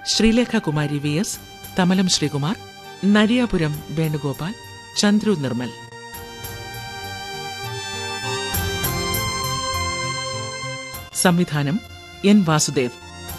Sreelekha Kumari V S Thamalam Sreekumar Nariyapuram Venugopal Chandru Nirmal സംവിധാനം N Vasudev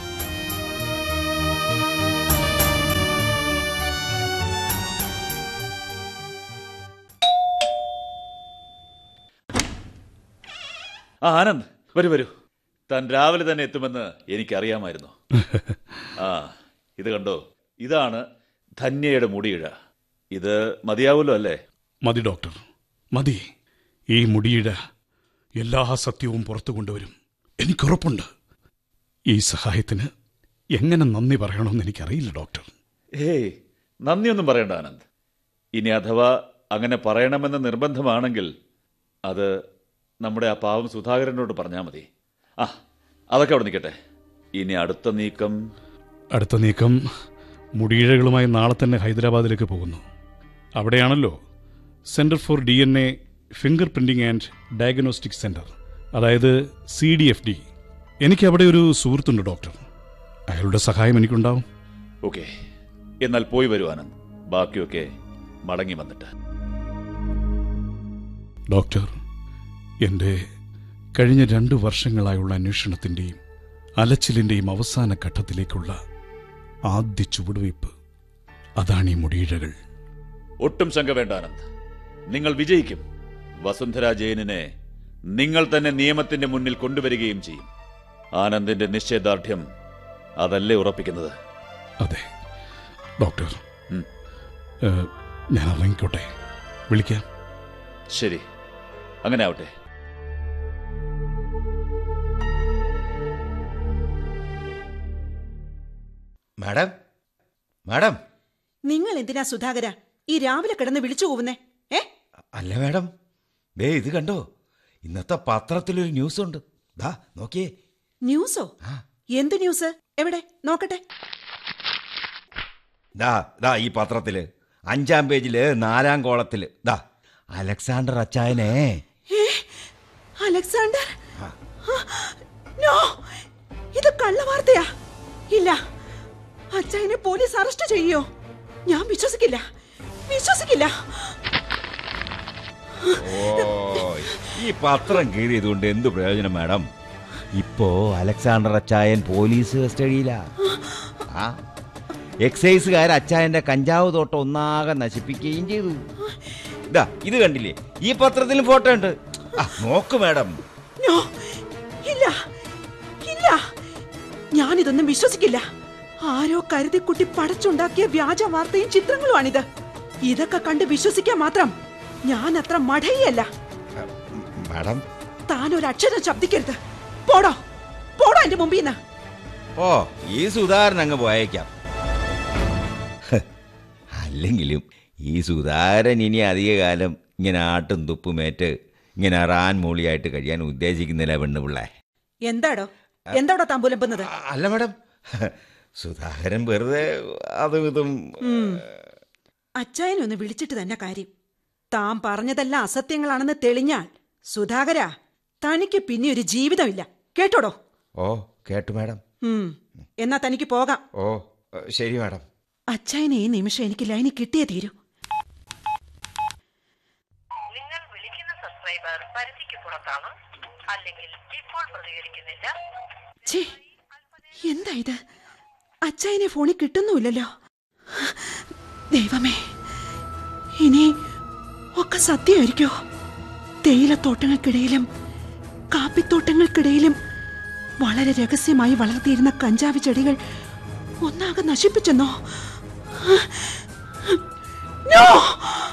ആ ആനന്ദ് വരൂ വരൂ താൻ രാവിലെ തന്നെ എത്തുമെന്ന് എനിക്കറിയാമായിരുന്നു ആ ഇത് കണ്ടോ ഇതാണ് ധന്യയുടെ മുടിയിഴ ഇത് മതിയാവുമല്ലോ അല്ലേ മതി ഡോക്ടർ മതി ഈ മുടിയിഴ എല്ലാ സത്യവും പുറത്തു കൊണ്ടുവരും എനിക്കുറപ്പുണ്ട് ഈ സഹായത്തിന് എങ്ങനെ നന്ദി പറയണമെന്ന് എനിക്കറിയില്ല ഡോക്ടർ ഏയ് നന്ദിയൊന്നും പറയണ്ട ആനന്ദ് ഇനി അഥവാ അങ്ങനെ പറയണമെന്ന് നിർബന്ധമാണെങ്കിൽ അത് നമ്മുടെ ആ പാവം സുധാകരനോട് പറഞ്ഞാൽ മതി ആ അതൊക്കെ അവിടെ നിൽക്കട്ടെ ഇനി അടുത്ത നീക്കം അടുത്ത നീക്കം മുടിയിഴകളുമായി നാളെ തന്നെ ഹൈദരാബാദിലേക്ക് പോകുന്നു അവിടെയാണല്ലോ centre for D N A fingerprinting and diagnostic centre അതായത് സി ഡി എഫ് ഡി എനിക്ക് അവിടെ ഒരു സുഹൃത്തുണ്ട് ഡോക്ടർ അയാളുടെ സഹായം എനിക്കുണ്ടാവും ഓക്കെ എന്നാൽ പോയി വരൂ ആനന്ദ് ബാക്കിയൊക്കെ മടങ്ങി വന്നിട്ട് ഡോക്ടർ എൻ്റെ കഴിഞ്ഞ രണ്ട് വർഷങ്ങളായുള്ള അന്വേഷണത്തിൻ്റെയും അലച്ചിലിൻ്റെയും അവസാന ഘട്ടത്തിലേക്കുള്ള ആദ്യ ചുവടുവയ്പ് അതാണ് ഈ മുടിയിഴകൾ ഒട്ടും ശങ്ക വേണ്ട ആനന്ദ് നിങ്ങൾ വിജയിക്കും വസുന്ധര ജയനിനെ നിങ്ങൾ തന്നെ നിയമത്തിന്റെ മുന്നിൽ കൊണ്ടുവരികയും ചെയ്യും ആനന്ദിന്റെ നിശ്ചയദാർഢ്യം അതല്ലേ ഉറപ്പിക്കുന്നത് അതെ ഡോക്ടർ ഉം. ഏഹ്, ഞാൻ ഇറങ്ങിക്കോട്ടെ വിളിക്കാം ശരി അങ്ങനെ ആവട്ടെ മാഡം മാഡം നിങ്ങൾ എന്തിനാ സുധാകര ഈ രാവിലെ കിടന്ന് വിളിച്ചു പോവുന്നേ ഏ അല്ല മാഡം ദേ ഇത് കണ്ടോ ഇന്നത്തെ പത്രത്തിലൊരു ന്യൂസ് ഉണ്ട് ദാ നോക്കിയേ ന്യൂസോ എന്ത് ന്യൂസ് എവിടെ നോക്കട്ടെ ദാ ദാ ഈ പത്രത്തില് അഞ്ചാം പേജില് നാലാം കോളത്തില് ദാ അലക്സാണ്ടർ അച്ചായനെ ഏ അലക്സാണ്ടർ ആ, നോ ഇത് കള്ളവാർത്തയാ ഇല്ല അച്ചായനെ പോലീസ് അറസ്റ്റ് ചെയ്യോ ഞാൻ വിശ്വസിക്കില്ല വിശ്വസിക്കില്ല ഓ ഈ പത്രം കീറിയതുകൊണ്ട് എന്ത് പ്രയോജനം മാഡം ഇപ്പോ അലക്സാണ്ടർ അച്ചായൻ പോലീസ് കസ്റ്റഡിയിലാ ആ എക്സൈസുകാർ അച്ചായന്റെ കഞ്ചാവ് തോട്ടം ഒന്നാകെ നശിപ്പിക്കുകയും ചെയ്തു ഇതാ ഇത് കണ്ടില്ലേ ഈ പത്രത്തിലും ഫോട്ടോ ഉണ്ട് ആ, നോക്ക് മാഡം നോ ഇല്ല ഇല്ല ഞാനിതൊന്നും വിശ്വസിക്കില്ല ആരോ കരുതിക്കുട്ടി പടച്ചുണ്ടാക്കിയ വ്യാജ വാർത്തയും ചിത്രങ്ങളുമാണിത് ഇതൊക്കെ കണ്ട് വിശ്വസിക്കാൻ മാത്രം ഞാൻ അത്ര മടയല്ല മാഡം താൻ ഒരു അക്ഷരം ശബ്ദിക്കരുത് പോടോ പോടോ എന്റെ മുമ്പിൽ നിന്ന് ഓ ഈ സുധാകരൻ അങ്ങ് പോയേക്കാം ഹ്, അല്ലെങ്കിലും ഈ സുധാകരൻ ഇനി അധികകാലം ഇങ്ങനെ ആട്ടും തുപ്പുമേറ്റ് ഇങ്ങനെ റാൻ മൂളിയായിട്ട് കഴിയാൻ ഉദ്ദേശിക്കുന്നില്ല പെണ്ണുപിള്ളേ എന്താടോ എന്താടോ താൻ പുലമ്പുന്നത് ആ, അല്ല മാഡം സുധാകരൻ വെറുതെ അതും ഇതും അച്ചായനെ ഒന്ന് വിളിച്ചിട്ട് തന്നെ കാര്യം താൻ പറഞ്ഞതെല്ലാം അസത്യങ്ങളാണെന്ന് തെളിഞ്ഞാൽ സുധാകര തനിക്ക് പിന്നെ ഒരു ജീവിതമില്ല കേട്ടോടോ ഓ കേട്ടു മാഡം ഉം എന്നാ തനിക്ക് പോകാം ഓ ശരി മാഡം അച്ചായനെ ഈ നിമിഷം എനിക്ക് ലൈനിൽ കിട്ടിയേ തീരൂ നിങ്ങൾ വിളിക്കുന്ന സബ്സ്ക്രൈബർ പരിധിക്ക് പുറത്താണ് അല്ലെങ്കിൽ ഇപ്പോൾ പ്രതികരിക്കുന്നില്ല ഛേ എന്താ ഇത് അച്ചായനെ ഫോണിൽ കിട്ടുന്നുമില്ലല്ലോ ദൈവമേ ഇനി ഒക്കെ സത്യമായിരിക്കോ തേയിലത്തോട്ടങ്ങൾക്കിടയിലും കാപ്പിത്തോട്ടങ്ങൾക്കിടയിലും വളരെ രഹസ്യമായി വളർത്തിയിരുന്ന കഞ്ചാവ് ചെടികൾ ഒന്നാകെ നശിപ്പിച്ചെന്നോ നോ